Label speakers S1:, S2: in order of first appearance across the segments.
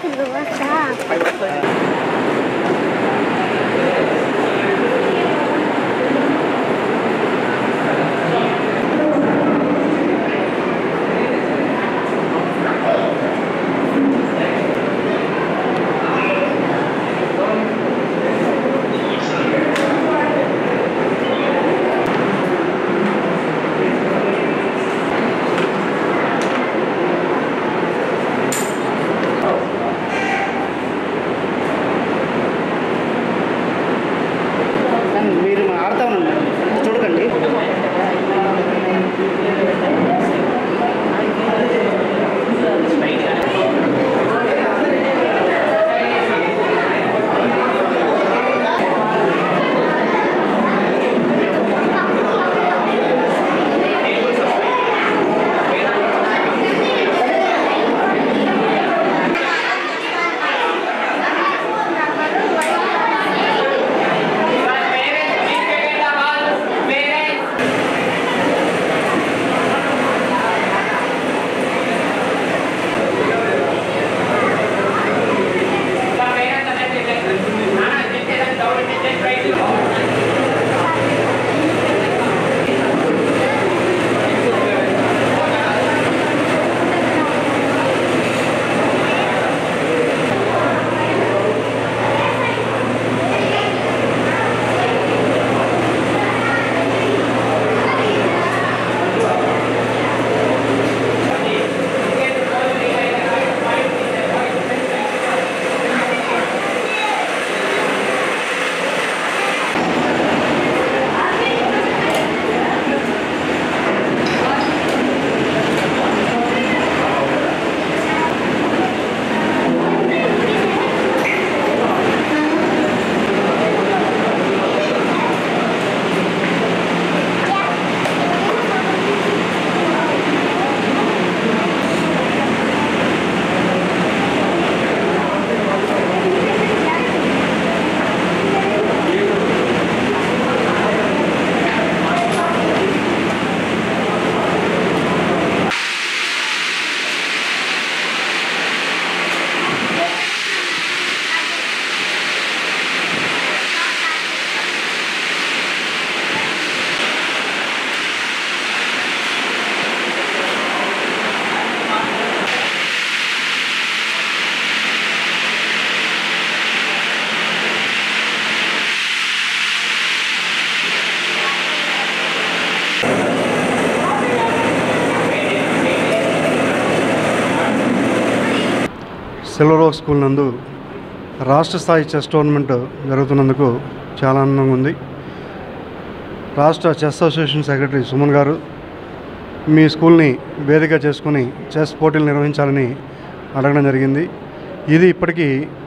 S1: మార్కులు వచ్చా
S2: మీరు ఆడుతూ ఉన్నారు చూడకండి
S3: సిల్వర్ ఓక్ స్కూల్ నందు రాష్ట్ర స్థాయి చెస్ టోర్నమెంట్ జరుగుతున్నందుకు చాలా ఆనందంగా ఉంది రాష్ట్ర చెస్ అసోసియేషన్ సెక్రటరీ సుమన్ గారు మీ స్కూల్ని వేదిక చేసుకుని చెస్ పోటీలు నిర్వహించాలని అడగడం జరిగింది ఇది ఇప్పటికీ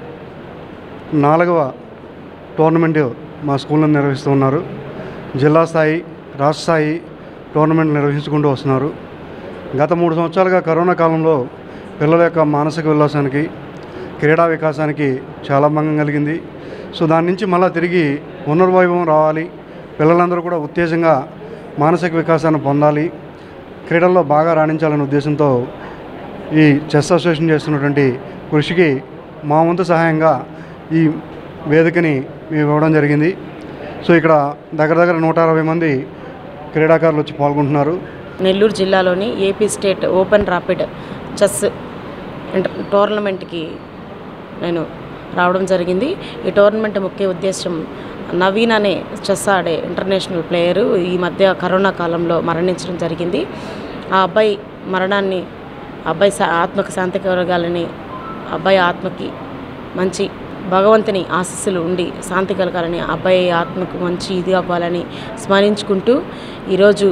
S3: నాలుగవ టోర్నమెంట్ మా స్కూల్లో నిర్వహిస్తూ ఉన్నారు జిల్లా స్థాయి రాష్ట్ర స్థాయి టోర్నమెంట్ నిర్వహించుకుంటూ వస్తున్నారు గత మూడు సంవత్సరాలుగా కరోనా కాలంలో పిల్లల యొక్క మానసిక ఉల్లాసానికి క్రీడా వికాసానికి చాలా భంగం కలిగింది సో దాని నుంచి మళ్ళీ తిరిగి పునర్వైభవం రావాలి పిల్లలందరూ కూడా ఉత్తేజంగా మానసిక వికాసాన్ని పొందాలి క్రీడల్లో బాగా రాణించాలనే ఉద్దేశంతో ఈ చెస్ అసోసియేషన్ చేస్తున్నటువంటి కృషికి మా వంతు సహాయంగా ఈ వేదికని మేము ఇవ్వడం జరిగింది సో ఇక్కడ దగ్గర దగ్గర నూట అరవై మంది క్రీడాకారులు వచ్చి పాల్గొంటున్నారు
S4: నెల్లూరు జిల్లాలోని AP state open rapid chess inter టోర్నమెంట్కి నేను రావడం జరిగింది ఈ టోర్నమెంట్ ముఖ్య ఉద్దేశం నవీన్ అనే చెస్ ఆడే ఇంటర్నేషనల్ ప్లేయరు ఈ మధ్య కరోనా కాలంలో మరణించడం జరిగింది ఆ అబ్బాయి మరణాన్ని ఆ అబ్బాయి శా- ఆత్మకు శాంతి కలగాలని ఆ అబ్బాయి ఆత్మకి మంచి భగవంతుని ఆశీస్సులు ఉండి శాంతి కలగాలని ఆ అబ్బాయి ఆత్మకు మంచి ఇది అవ్వాలని స్మరించుకుంటూ ఈరోజు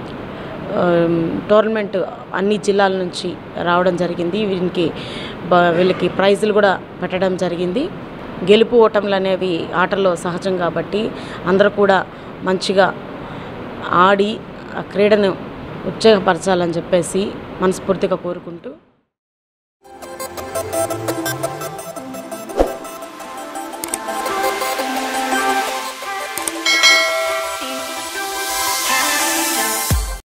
S4: ఆమ్, టోర్నమెంట్ అన్ని జిల్లాల నుంచి రావడం జరిగింది వీరికి బ- వీళ్ళకి ప్రైజులు కూడా పెట్టడం జరిగింది గెలుపు ఓటములు అనేవి ఆటలో సహజం కాబట్టి అందరూ కూడా మంచిగా ఆడి ఆ క్రీడను ఉత్సాహపరచాలని చెప్పేసి మనస్ఫూర్తిగా కోరుకుంటూ